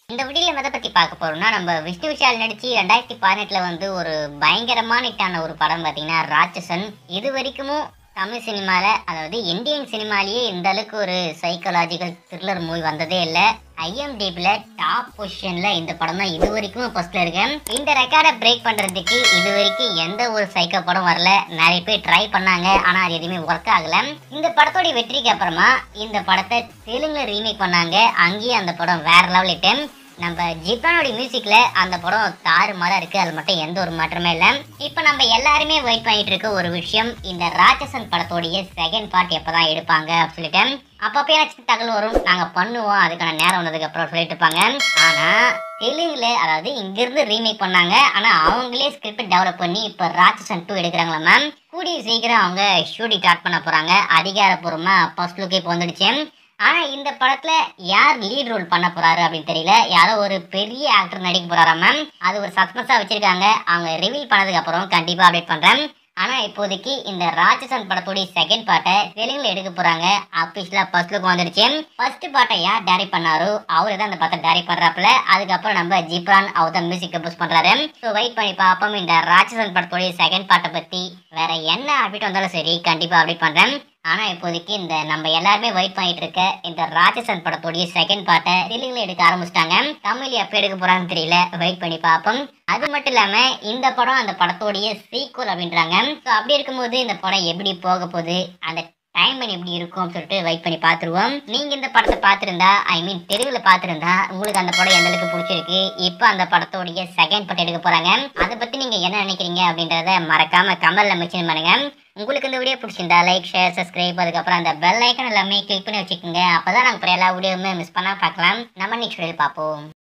இந்த வீடியோல எதை பத்தி பார்க்க போறோம்னா நம்ம விஷ்ணு விஷால் நடிச்சு ரெண்டாயிரத்தி பதினெட்டுல வந்து ஒரு பயங்கரமான ஹிட்டான ஒரு படம் பாத்தீங்கன்னா ராட்சசன் இது வரைக்கும் தமிழ் சினிமால அதாவது இந்தியன் சினிமாலேயே இந்த அளவுக்கு ஒரு சைக்கலாஜிக்கல் த்ரில்லர் மூவி வந்ததே இல்லை ஐஎம்டிபில டாப் பொசிஷன்ல இந்த படம் தான் இது வரைக்கும் ஃபர்ஸ்ட்ல இருக்கு இந்த ரெக்கார்டை பிரேக் பண்றதுக்கு இது வரைக்கும் எந்த ஒரு சைக்கோ படம் வரல நிறைய பேர் ட்ரை பண்ணாங்க ஆனா அது எதுவுமே ஒர்க் ஆகல இந்த படத்தோட வெற்றிக்கு அப்புறமா இந்த படத்தை தெலுங்குல ரீமேக் பண்ணாங்க அங்கேயும் அந்த படம் வேற லெவல் ஹிட் நம்ம ஜிப்ரானோட மியூசிக்ல அந்த படம் தாறு மாறா இருக்கு அது மட்டும் எந்த ஒரு மாற்றமே இல்லை இப்போ நம்ம எல்லாருமே வெயிட் பண்ணிட்டு இருக்க ஒரு விஷயம் இந்த ராட்சசன் படத்தோடைய செகண்ட் பார்ட் எப்பதான் எடுப்பாங்க அப்படின்னு சொல்லிட்டு அப்பப்போ ஏதாச்சும் தகவல் வரும் நாங்க பண்ணுவோம் அதுக்கான நேரம் வந்ததுக்கு அப்புறம் சொல்லிட்டு இருப்பாங்க ஆனா தெலுங்குல அதாவது இங்கிருந்து ரீமேக் பண்ணாங்க ஆனா அவங்களே ஸ்கிரிப்ட் டெவலப் பண்ணி இப்ப ராட்சசன் டூ எடுக்கிறாங்களா மேம் கூடிய சீக்கிரம் அவங்க ஷூட்டிங் ஸ்டார்ட் பண்ண போறாங்க அதிகாரப்பூர்வமா ஃபர்ஸ்ட் லுக்கே இப்போ வந்துடுச்சு ஆனா இந்த படத்துல யார் லீட் ரோல் பண்ண போறாரு அப்படின்னு தெரியல யாரோ ஒரு பெரிய ஆக்டர் நடிக்க போறாரா மேம் அது ஒரு சஸ்பென்ஸா வச்சிருக்காங்க அவங்க ரிவீல் பண்ணதுக்கு அப்புறம் கண்டிப்பா அப்டேட் பண்றேன் ஆனா இப்போதைக்கு இந்த ராட்சசன் படத்தோட செகண்ட் பார்ட்டை தெலுங்குல எடுக்க போறாங்க அபிஷியலா ஃபர்ஸ்ட் லுக் வந்துடுச்சு ஃபர்ஸ்ட் பார்ட்டை யார் டைரக்ட் பண்ணாரோ அவரு தான் அந்த படத்தை டைரக்ட் பண்றாப்புல அதுக்கப்புறம் நம்ம ஜிப்ரான் அவர் தான் மியூசிக் கம்போஸ் பண்றாரு ஸோ வெயிட் பண்ணி பார்ப்போம் இந்த ராட்சசன் படத்தோட செகண்ட் பார்ட்டை பத்தி வேற என்ன அப்டேட் வந்தாலும் சரி கண்டிப்பா அப்டேட் பண்றேன் ஆனா இப்போதைக்கு இந்த நம்ம எல்லாருமே வெயிட் பண்ணிட்டு இருக்க இந்த ராட்சசன் படத்தோடைய செகண்ட் பார்ட்டை தெலுங்குல எடுக்க ஆரம்பிச்சிட்டாங்க தமிழ் எப்ப எடுக்க போறாங்கன்னு தெரியல வெயிட் பண்ணி பார்ப்போம் அது மட்டும் இல்லாம இந்த படம் அந்த படத்தோடைய சீக்குவல் அப்படின்றாங்க ஸோ அப்படி இருக்கும்போது இந்த படம் எப்படி போக போகுது அந்த டைம் எப்படி இருக்கும் சொல்லிட்டு வெயிட் பண்ணி பார்த்துருவோம் நீங்க இந்த படத்தை பார்த்துருந்தா ஐ மீன் தெருவில் பார்த்துருந்தா உங்களுக்கு அந்த படம் எந்த அளவுக்கு பிடிச்சிருக்கு இப்போ அந்த படத்தோடைய செகண்ட் பார்ட் எடுக்க போறாங்க அதை பத்தி நீங்க என்ன நினைக்கிறீங்க அப்படின்றத மறக்காம கமெண்ட்ல மென்ஷன் பண்ணுங்க உங்களுக்கு இந்த வீடியோ பிடிச்சிருந்தா லைக் ஷேர் சப்ஸ்கிரைப் அதுக்கப்புறம் அந்த பெல் ஐக்கன் எல்லாமே கிளிக் பண்ணி வச்சுக்கோங்க அப்பதான் நாங்கள் எல்லா வீடியோவுமே மிஸ் பண்ணா பார்க்கலாம் நம்ம நெக்ஸ்ட் வீடியோ பார்ப்போம்